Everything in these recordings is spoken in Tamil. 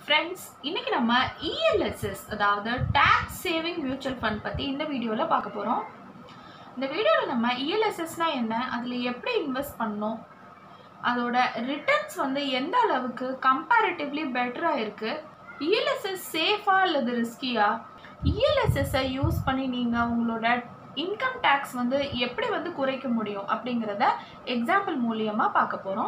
ஃப்ரெண்ட்ஸ் இன்னைக்கு நம்ம இஎல்எஸ்எஸ் அதாவது டேக்ஸ் சேவிங் மியூச்சுவல் ஃபண்ட் பற்றி இந்த வீடியோவில் பார்க்க போகிறோம் இந்த வீடியோவில் நம்ம இஎல்எஸ்எஸ்னா என்ன அதில் எப்படி இன்வெஸ்ட் பண்ணணும் அதோட ரிட்டர்ன்ஸ் வந்து எந்த அளவுக்கு கம்பேரிட்டிவ்லி பெட்டராக இருக்குது இஎல்எஸ்எஸ் சேஃபா அல்லது ரிஸ்கியா இஎல்எஸ்எஸ்ஸை யூஸ் பண்ணி நீங்கள் உங்களோட இன்கம் டேக்ஸ் வந்து எப்படி வந்து குறைக்க முடியும் அப்படிங்கிறத எக்ஸாம்பிள் மூலியமாக பார்க்க போகிறோம்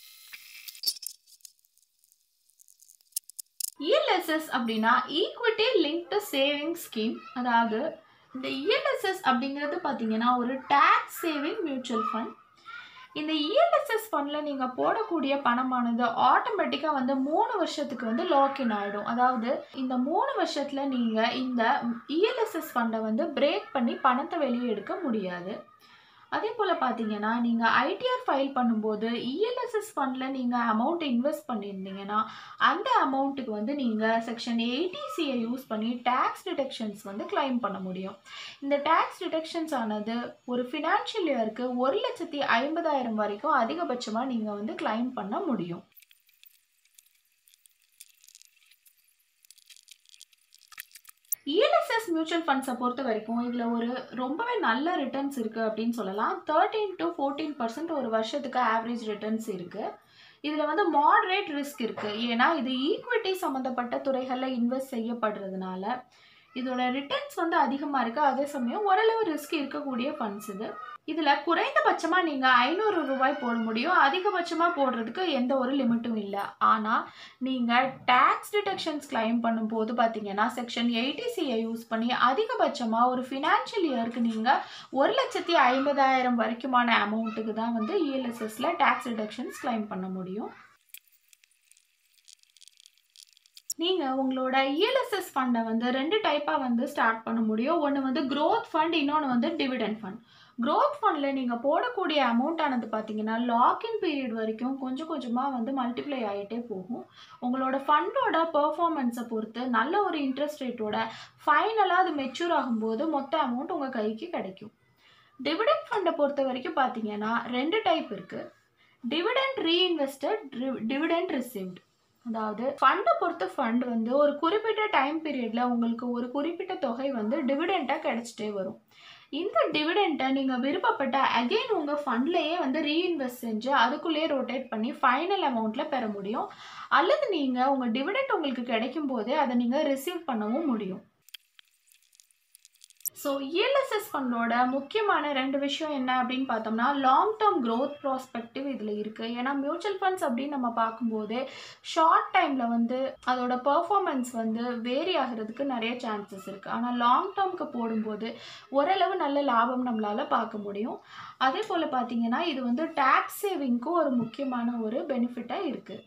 இஎல்எஸ்எஸ் அப்படின்னா ஈக்விட்டி லிங்க்டு சேவிங் ஸ்கீம் அதாவது இந்த இஎல்எஸ்எஸ் அப்படிங்கிறது பார்த்தீங்கன்னா ஒரு டேக்ஸ் சேவிங் மியூச்சுவல் ஃபண்ட் இந்த இஎல்எஸ்எஸ் ஃபண்டில் நீங்கள் போடக்கூடிய பணமானது ஆட்டோமேட்டிக்காக வந்து மூணு வருஷத்துக்கு வந்து லாக்இன் ஆகிடும் அதாவது இந்த மூணு வருஷத்தில் நீங்கள் இந்த இஎல்எஸ்எஸ் ஃபண்டை வந்து பிரேக் பண்ணி பணத்தை வெளியே எடுக்க முடியாது அதே போல் பார்த்தீங்கன்னா நீங்கள் ஐடிஆர் ஃபைல் பண்ணும்போது இஎல்எஸ்எஸ் ஃபண்டில் நீங்கள் அமௌண்ட் இன்வெஸ்ட் பண்ணியிருந்தீங்கன்னா அந்த அமௌண்ட்டுக்கு வந்து நீங்கள் செக்ஷன் எயிட்டிசியை யூஸ் பண்ணி டேக்ஸ் டிடெக்ஷன்ஸ் வந்து கிளைம் பண்ண முடியும் இந்த டேக்ஸ் டிடெக்ஷன்ஸ் ஆனது ஒரு ஃபினான்ஷியல் இயருக்கு ஒரு லட்சத்தி ஐம்பதாயிரம் வரைக்கும் அதிகபட்சமாக நீங்கள் வந்து கிளைம் பண்ண முடியும் இஎல்எஸ்எஸ் மியூச்சுவல் ஃபண்ட்ஸை பொறுத்த வரைக்கும் இதில் ஒரு ரொம்பவே நல்ல ரிட்டர்ன்ஸ் இருக்குது அப்படின்னு சொல்லலாம் தேர்ட்டீன் டு ஃபோர்டீன் பர்சன்ட் ஒரு வருஷத்துக்கு ஆவரேஜ் ரிட்டர்ன்ஸ் இருக்குது இதில் வந்து மாடரேட் ரிஸ்க் இருக்குது ஏன்னா இது ஈக்விட்டி சம்மந்தப்பட்ட துறைகளில் இன்வெஸ்ட் செய்யப்படுறதுனால இதோட ரிட்டர்ன்ஸ் வந்து அதிகமாக இருக்குது அதே சமயம் ஓரளவு ரிஸ்க் இருக்கக்கூடிய ஃபண்ட்ஸ் இது இதில் குறைந்தபட்சமாக நீங்கள் ஐநூறு ரூபாய் போட முடியும் அதிகபட்சமாக போடுறதுக்கு எந்த ஒரு லிமிட்டும் இல்லை ஆனால் நீங்கள் டேக்ஸ் டிடெக்ஷன்ஸ் கிளைம் பண்ணும்போது பார்த்தீங்கன்னா செக்ஷன் எயிட்டிசியை யூஸ் பண்ணி அதிகபட்சமாக ஒரு ஃபினான்ஷியல் இயருக்கு நீங்கள் ஒரு லட்சத்தி ஐம்பதாயிரம் வரைக்குமான அமௌண்ட்டுக்கு தான் வந்து இஎல்எஸ்எஸில் டேக்ஸ் டிடெக்ஷன்ஸ் கிளைம் பண்ண முடியும் நீங்கள் உங்களோட இஎல்எஸ்எஸ் ஃபண்டை வந்து ரெண்டு டைப்பாக வந்து ஸ்டார்ட் பண்ண முடியும் ஒன்று வந்து க்ரோத் ஃபண்ட் இன்னொன்று வந்து டிவிடெண்ட் ஃபண்ட் க்ரோத் ஃபண்டில் நீங்கள் போடக்கூடிய அமௌண்ட் ஆனது பார்த்தீங்கன்னா லாக்இன் பீரியட் வரைக்கும் கொஞ்சம் கொஞ்சமாக வந்து மல்டிப்ளை ஆகிட்டே போகும் உங்களோட ஃபண்டோட பெர்ஃபார்மன்ஸை பொறுத்து நல்ல ஒரு இன்ட்ரெஸ்ட் ரேட்டோட ஃபைனலாக அது மெச்சூர் ஆகும்போது மொத்த அமௌண்ட் உங்கள் கைக்கு கிடைக்கும் டிவிடெண்ட் ஃபண்டை பொறுத்த வரைக்கும் பார்த்தீங்கன்னா ரெண்டு டைப் இருக்குது டிவிடெண்ட் ரீஇன்வெஸ்டட் டிவிடெண்ட் ரிசீவ்ட் அதாவது ஃபண்டை பொறுத்த ஃபண்ட் வந்து ஒரு குறிப்பிட்ட டைம் பீரியடில் உங்களுக்கு ஒரு குறிப்பிட்ட தொகை வந்து டிவிடெண்ட்டாக கிடைச்சிட்டே வரும் இந்த டிவிடெண்ட்டை நீங்கள் விருப்பப்பட்ட அகெயின் உங்கள் ஃபண்ட்லேயே வந்து ரீஇன்வெஸ்ட் செஞ்சு அதுக்குள்ளேயே ரொட்டேட் பண்ணி ஃபைனல் அமௌண்ட்டில் பெற முடியும் அல்லது நீங்கள் உங்கள் டிவிடெண்ட் உங்களுக்கு கிடைக்கும் போதே அதை நீங்கள் ரிசீவ் பண்ணவும் முடியும் ஸோ இஎல்எஸ்எஸ் ஃபண்டோட முக்கியமான ரெண்டு விஷயம் என்ன அப்படின்னு பார்த்தோம்னா லாங் டேர்ம் க்ரோத் ப்ராஸ்பெக்டிவ் இதில் இருக்குது ஏன்னா மியூச்சுவல் ஃபண்ட்ஸ் அப்படின்னு நம்ம பார்க்கும்போது ஷார்ட் டைமில் வந்து அதோட பர்ஃபார்மன்ஸ் வந்து வேரி ஆகிறதுக்கு நிறைய சான்சஸ் இருக்குது ஆனால் லாங் டேர்முக்கு போடும்போது ஓரளவு நல்ல லாபம் நம்மளால் பார்க்க முடியும் அதே போல் பார்த்தீங்கன்னா இது வந்து டேக்ஸ் சேவிங்க்கும் ஒரு முக்கியமான ஒரு பெனிஃபிட்டாக இருக்குது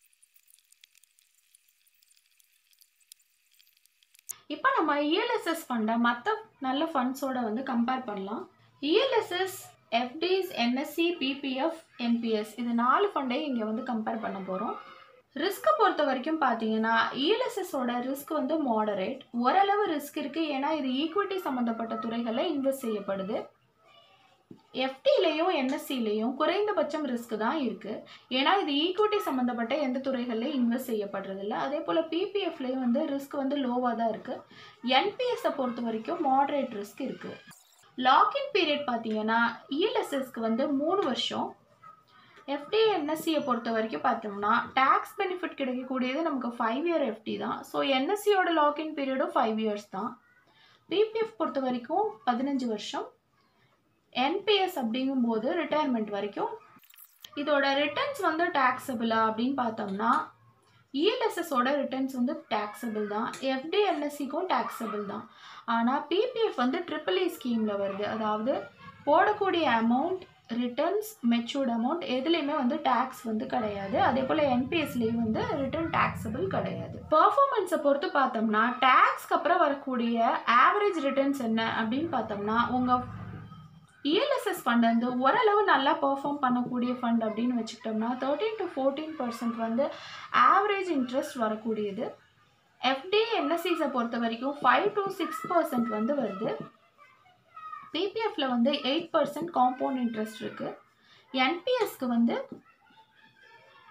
இப்போ நம்ம இஎல்எஸ்எஸ் ஃபண்டை மற்ற நல்ல ஃபண்ட்ஸோட வந்து கம்பேர் பண்ணலாம் ELSS FDs NSC PPF NPS இது நாலு ஃபண்டையும் இங்கே வந்து கம்பேர் பண்ண போகிறோம் ரிஸ்க்கை பொறுத்த வரைக்கும் பார்த்தீங்கன்னா இஎல்எஸ்எஸோட ரிஸ்க் வந்து மாடரேட் ஓரளவு ரிஸ்க் இருக்குது ஏன்னா இது ஈக்விட்டி சம்மந்தப்பட்ட துறைகளில் இன்வெஸ்ட் செய்யப்படுது எஃப்டிலையும் என்எஸ்சிலையும் குறைந்தபட்சம் ரிஸ்க் தான் இருக்குது ஏன்னா இது ஈக்விட்டி சம்மந்தப்பட்ட எந்த துறைகள்லையும் இன்வெஸ்ட் செய்யப்படுறதில்ல அதே போல் பிபிஎஃப்லேயும் வந்து ரிஸ்க் வந்து லோவாக தான் இருக்குது என்பிஎஸை பொறுத்த வரைக்கும் மாடரேட் ரிஸ்க் இருக்குது லாக்இன் பீரியட் பார்த்தீங்கன்னா இஎல்எஸ்எஸ்க்கு வந்து மூணு வருஷம் எஃப்டி என்எஸ்சியை பொறுத்த வரைக்கும் பார்த்தோம்னா டேக்ஸ் பெனிஃபிட் கிடைக்கக்கூடியது நமக்கு ஃபைவ் இயர் எஃப்டி தான் ஸோ என்எஸ்சியோட லாக்இன் பீரியடும் ஃபைவ் இயர்ஸ் தான் பிபிஎஃப் பொறுத்த வரைக்கும் பதினஞ்சு வருஷம் என்பிஎஸ் அப்படிங்கும்போது ரிட்டையர்மெண்ட் வரைக்கும் இதோட ரிட்டர்ன்ஸ் வந்து டேக்ஸபிளா அப்படின்னு பார்த்தோம்னா இஎல்எஸ்எஸோட ரிட்டர்ன்ஸ் வந்து டேக்ஸபிள் தான் எஃப்டிஎன்எஸ்சிக்கும் டேக்ஸபிள் தான் ஆனால் பிபிஎஃப் வந்து ட்ரிபிள் இ ஸ்கீமில் வருது அதாவது போடக்கூடிய அமௌண்ட் ரிட்டர்ன்ஸ் மெச்சூர்ட் அமௌண்ட் எதுலேயுமே வந்து டேக்ஸ் வந்து கிடையாது அதே போல் என்பிஎஸ்லேயும் வந்து ரிட்டர்ன் டேக்ஸபிள் கிடையாது பர்ஃபார்மன்ஸை பொறுத்து பார்த்தோம்னா டேக்ஸ்க்கு அப்புறம் வரக்கூடிய ஆவரேஜ் ரிட்டர்ன்ஸ் என்ன அப்படின்னு பார்த்தோம்னா உங்கள் இஎல்எஸ்எஸ் ஃபண்ட் வந்து ஓரளவு நல்லா பெர்ஃபார்ம் பண்ணக்கூடிய ஃபண்ட் அப்படின்னு வச்சுக்கிட்டோம்னா தேர்ட்டீன் டு ஃபோர்டீன் பர்சன்ட் வந்து ஆவரேஜ் இன்ட்ரெஸ்ட் வரக்கூடியது எஃப்டி என்எஸ்சிஸை பொறுத்த வரைக்கும் ஃபைவ் டு சிக்ஸ் பர்சன்ட் வந்து வருது பிபிஎஃப்ல வந்து எயிட் பர்சன்ட் காம்பவுண்ட் இன்ட்ரெஸ்ட் இருக்குது என்பிஎஸ்க்கு வந்து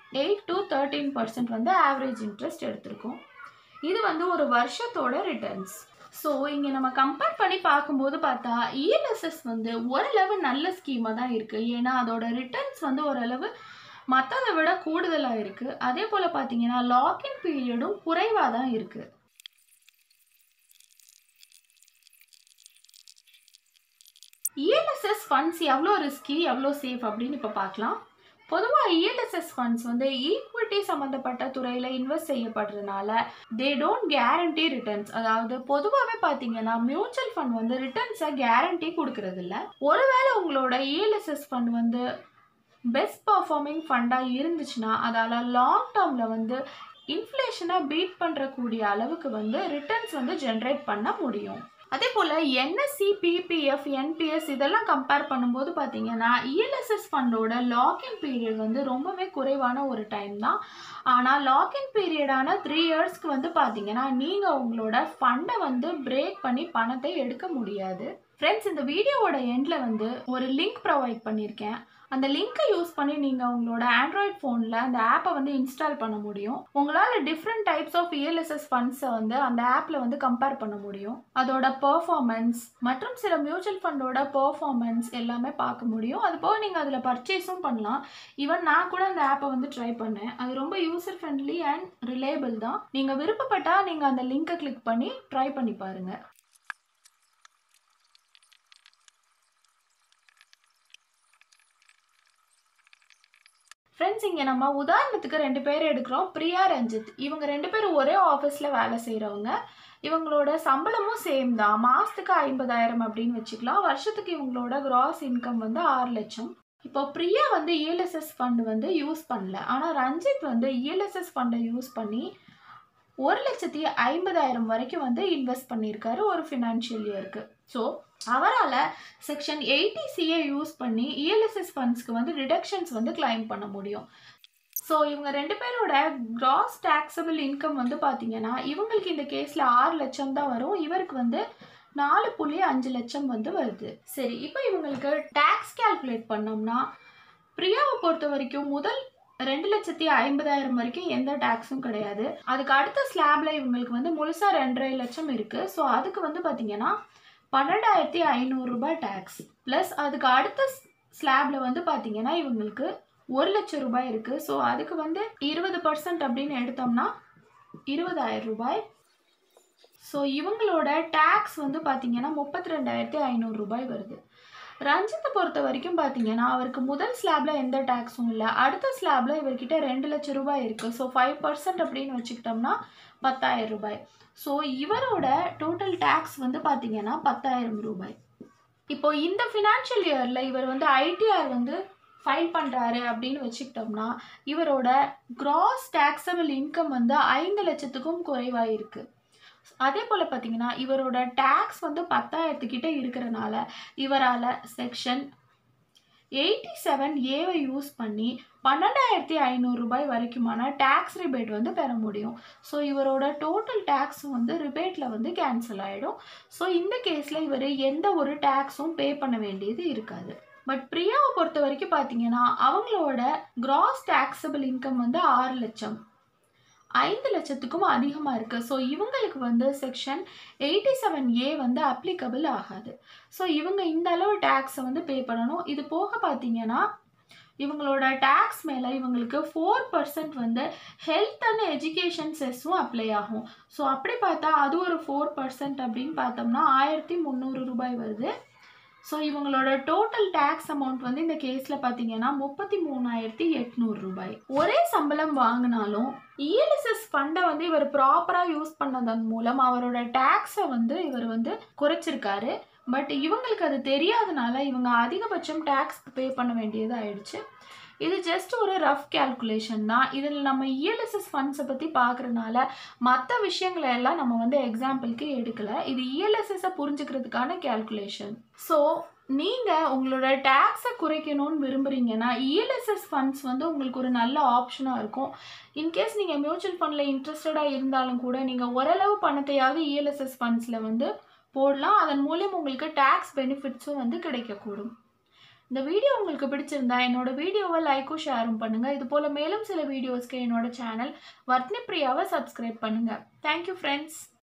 எயிட் டு தேர்ட்டீன் பர்சன்ட் வந்து ஆவரேஜ் இன்ட்ரெஸ்ட் எடுத்திருக்கோம் இது வந்து ஒரு வருஷத்தோட ரிட்டர்ன்ஸ் ஸோ இங்கே நம்ம கம்பேர் பண்ணி பார்க்கும்போது பார்த்தா இஎல்எஸ்எஸ் வந்து ஓரளவு நல்ல ஸ்கீமாக தான் இருக்குது ஏன்னா அதோட ரிட்டர்ன்ஸ் வந்து ஓரளவு மற்றதை விட கூடுதலாக இருக்குது அதே போல் பார்த்தீங்கன்னா லாக்இன் பீரியடும் குறைவாக தான் இருக்குது இஎல்எஸ்எஸ் ஃபண்ட்ஸ் எவ்வளோ ரிஸ்கி எவ்வளோ சேஃப் அப்படின்னு இப்போ பார்க்கலாம் பொதுவாக இஎல்எஸ்எஸ் ஃபண்ட்ஸ் வந்து ஈக்விட்டி சம்மந்தப்பட்ட துறையில் இன்வெஸ்ட் செய்யப்படுறதுனால தே டோன்ட் கேரண்டி ரிட்டர்ன்ஸ் அதாவது பொதுவாகவே பார்த்தீங்கன்னா மியூச்சுவல் ஃபண்ட் வந்து ரிட்டர்ன்ஸை கேரண்டி கொடுக்கறதில்ல ஒருவேளை உங்களோட இஎல்எஸ்எஸ் ஃபண்ட் வந்து பெஸ்ட் பர்ஃபார்மிங் ஃபண்டாக இருந்துச்சுன்னா அதால் லாங் டேர்மில் வந்து இன்ஃப்ளேஷனை பீட் பண்ணுறக்கூடிய அளவுக்கு வந்து ரிட்டர்ன்ஸ் வந்து ஜென்ரேட் பண்ண முடியும் அதே போல் என்எஸ்சி பிபிஎஃப் என்பிஎஸ் இதெல்லாம் கம்பேர் பண்ணும்போது பார்த்தீங்கன்னா இஎல்எஸ்எஸ் ஃபண்டோட லாக்இன் பீரியட் வந்து ரொம்பவே குறைவான ஒரு டைம் தான் ஆனால் லாக்இன் பீரியடான த்ரீ இயர்ஸ்க்கு வந்து பார்த்தீங்கன்னா நீங்கள் உங்களோட ஃபண்டை வந்து பிரேக் பண்ணி பணத்தை எடுக்க முடியாது ஃப்ரெண்ட்ஸ் இந்த வீடியோவோட எண்டில் வந்து ஒரு லிங்க் ப்ரொவைட் பண்ணியிருக்கேன் அந்த லிங்க்கை யூஸ் பண்ணி நீங்கள் உங்களோட ஆண்ட்ராய்ட் ஃபோனில் அந்த ஆப்பை வந்து இன்ஸ்டால் பண்ண முடியும் உங்களால் டிஃப்ரெண்ட் டைப்ஸ் ஆஃப் இஎல்எஸ்எஸ் ஃபண்ட்ஸை வந்து அந்த ஆப்பில் வந்து கம்பேர் பண்ண முடியும் அதோட பர்ஃபார்மன்ஸ் மற்றும் சில மியூச்சுவல் ஃபண்டோட பர்ஃபார்மன்ஸ் எல்லாமே பார்க்க முடியும் அது போக நீங்கள் அதில் பர்ச்சேஸும் பண்ணலாம் ஈவன் நான் கூட அந்த ஆப்பை வந்து ட்ரை பண்ணேன் அது ரொம்ப யூசர் ஃப்ரெண்ட்லி அண்ட் ரிலேபிள் தான் நீங்கள் விருப்பப்பட்டால் நீங்கள் அந்த லிங்கை கிளிக் பண்ணி ட்ரை பண்ணி பாருங்கள் ஃப்ரெண்ட்ஸ் இங்கே நம்ம உதாரணத்துக்கு ரெண்டு பேர் எடுக்கிறோம் பிரியா ரஞ்சித் இவங்க ரெண்டு பேரும் ஒரே ஆஃபீஸில் வேலை செய்கிறவங்க இவங்களோட சம்பளமும் சேம் தான் மாதத்துக்கு ஐம்பதாயிரம் அப்படின்னு வச்சுக்கலாம் வருஷத்துக்கு இவங்களோட கிராஸ் இன்கம் வந்து ஆறு லட்சம் இப்போ பிரியா வந்து இஎல்எஸ்எஸ் ஃபண்ட் வந்து யூஸ் பண்ணல ஆனால் ரஞ்சித் வந்து இஎல்எஸ்எஸ் ஃபண்டை யூஸ் பண்ணி ஒரு லட்சத்தி ஐம்பதாயிரம் வரைக்கும் வந்து இன்வெஸ்ட் பண்ணியிருக்காரு ஒரு ஃபினான்ஷியல் இயருக்கு ஸோ அவரால் செக்ஷன் எயிட்டி சிஏ யூஸ் பண்ணி இஎல்எஸ்எஸ் ஃபண்ட்ஸ்க்கு வந்து ரிடக்ஷன்ஸ் வந்து கிளைம் பண்ண முடியும் ஸோ இவங்க ரெண்டு பேரோட கிராஸ் டேக்ஸபிள் இன்கம் வந்து பார்த்தீங்கன்னா இவங்களுக்கு இந்த கேஸில் ஆறு லட்சம் தான் வரும் இவருக்கு வந்து நாலு புள்ளி அஞ்சு லட்சம் வந்து வருது சரி இப்போ இவங்களுக்கு டேக்ஸ் கால்குலேட் பண்ணோம்னா பிரியாவை பொறுத்த வரைக்கும் முதல் ரெண்டு லட்சத்தி ஐம்பதாயிரம் வரைக்கும் எந்த டேக்ஸும் கிடையாது அதுக்கு அடுத்த ஸ்லாப்ல இவங்களுக்கு வந்து முழுசாக ரெண்டரை லட்சம் இருக்குது ஸோ அதுக்கு வந்து பார்த்தீங்கன்னா பன்னெண்டாயிரத்தி ஐநூறுரூபா டேக்ஸ் ப்ளஸ் அதுக்கு அடுத்த ஸ்லாப்ல வந்து பார்த்தீங்கன்னா இவங்களுக்கு ஒரு லட்சம் ரூபாய் இருக்குது ஸோ அதுக்கு வந்து இருபது பர்சன்ட் அப்படின்னு எடுத்தோம்னா இருபதாயிரம் ரூபாய் ஸோ இவங்களோட டேக்ஸ் வந்து பார்த்தீங்கன்னா முப்பத்தி ரெண்டாயிரத்தி ஐநூறு ரூபாய் வருது ரஞ்சித்தை பொறுத்த வரைக்கும் பார்த்தீங்கன்னா அவருக்கு முதல் ஸ்லாப்ல எந்த டேக்ஸும் இல்லை அடுத்த ஸ்லாப்ல இவர்கிட்ட ரெண்டு லட்சம் ரூபாய் இருக்குது ஸோ ஃபைவ் பர்சன்ட் அப்படின்னு வச்சுக்கிட்டோம்னா பத்தாயிரம் ரூபாய் ஸோ இவரோட டோட்டல் டேக்ஸ் வந்து பார்த்தீங்கன்னா பத்தாயிரம் ரூபாய் இப்போ இந்த ஃபினான்ஷியல் இயரில் இவர் வந்து ஐடிஆர் வந்து ஃபைல் பண்ணுறாரு அப்படின்னு வச்சுக்கிட்டோம்னா இவரோட கிராஸ் டேக்ஸபிள் இன்கம் வந்து ஐந்து லட்சத்துக்கும் குறைவாக இருக்குது அதே போல் பார்த்தீங்கன்னா இவரோட டேக்ஸ் வந்து பத்தாயிரத்துக்கிட்ட இருக்கிறனால இவரால் செக்ஷன் எயிட்டி செவன் ஏவை யூஸ் பண்ணி பன்னெண்டாயிரத்தி ஐநூறு ரூபாய் வரைக்குமான டேக்ஸ் ரிபேட் வந்து பெற முடியும் ஸோ இவரோட டோட்டல் டேக்ஸ் வந்து ரிபேட்டில் வந்து கேன்சல் ஆகிடும் ஸோ இந்த கேஸில் இவர் எந்த ஒரு டேக்ஸும் பே பண்ண வேண்டியது இருக்காது பட் பிரியாவை பொறுத்த வரைக்கும் பார்த்தீங்கன்னா அவங்களோட கிராஸ் டேக்ஸபிள் இன்கம் வந்து ஆறு லட்சம் ஐந்து லட்சத்துக்கும் அதிகமாக இருக்குது ஸோ இவங்களுக்கு வந்து செக்ஷன் எயிட்டி செவன் ஏ வந்து அப்ளிகபிள் ஆகாது ஸோ இவங்க இந்த அளவு டேக்ஸை வந்து பே பண்ணணும் இது போக பார்த்தீங்கன்னா இவங்களோட டேக்ஸ் மேலே இவங்களுக்கு ஃபோர் பர்சன்ட் வந்து ஹெல்த் அண்ட் எஜுகேஷன் செஸ்ஸும் அப்ளை ஆகும் ஸோ அப்படி பார்த்தா அது ஒரு ஃபோர் பர்சன்ட் அப்படின்னு பார்த்தோம்னா ஆயிரத்தி முந்நூறு ரூபாய் வருது ஸோ இவங்களோட டோட்டல் டேக்ஸ் அமௌண்ட் வந்து இந்த கேஸில் பார்த்தீங்கன்னா முப்பத்தி மூணாயிரத்தி எட்நூறு ரூபாய் ஒரே சம்பளம் வாங்கினாலும் இஎல்எஸ்எஸ் ஃபண்டை வந்து இவர் ப்ராப்பராக யூஸ் பண்ணதன் மூலம் அவரோட டேக்ஸை வந்து இவர் வந்து குறைச்சிருக்காரு பட் இவங்களுக்கு அது தெரியாதனால இவங்க அதிகபட்சம் டேக்ஸ் பே பண்ண வேண்டியது ஆயிடுச்சு இது ஜஸ்ட் ஒரு ரஃப் கேல்குலேஷன் தான் இதில் நம்ம இஎல்எஸ்எஸ் ஃபண்ட்ஸை பற்றி பார்க்குறனால மற்ற விஷயங்களை எல்லாம் நம்ம வந்து எக்ஸாம்பிளுக்கு எடுக்கலை இது இஎல்எஸ்எஸை புரிஞ்சுக்கிறதுக்கான கேல்குலேஷன் ஸோ நீங்கள் உங்களோட டேக்ஸை குறைக்கணும்னு விரும்புகிறீங்கன்னா இஎல்எஸ்எஸ் ஃபண்ட்ஸ் வந்து உங்களுக்கு ஒரு நல்ல ஆப்ஷனாக இருக்கும் இன்கேஸ் நீங்கள் மியூச்சுவல் ஃபண்டில் இன்ட்ரெஸ்டடாக இருந்தாலும் கூட நீங்கள் ஓரளவு பணத்தையாவது இஎல்எஸ்எஸ் ஃபண்ட்ஸில் வந்து போடலாம் அதன் மூலியம் உங்களுக்கு டேக்ஸ் பெனிஃபிட்ஸும் வந்து கிடைக்கக்கூடும் இந்த வீடியோ உங்களுக்கு பிடிச்சிருந்தா என்னோட வீடியோவை லைக்கும் ஷேரும் பண்ணுங்கள் இது போல் மேலும் சில வீடியோஸ்க்கு என்னோட சேனல் வர்த்னி பிரியாவை சப்ஸ்கிரைப் பண்ணுங்கள் தேங்க்யூ ஃப்ரெண்ட்ஸ்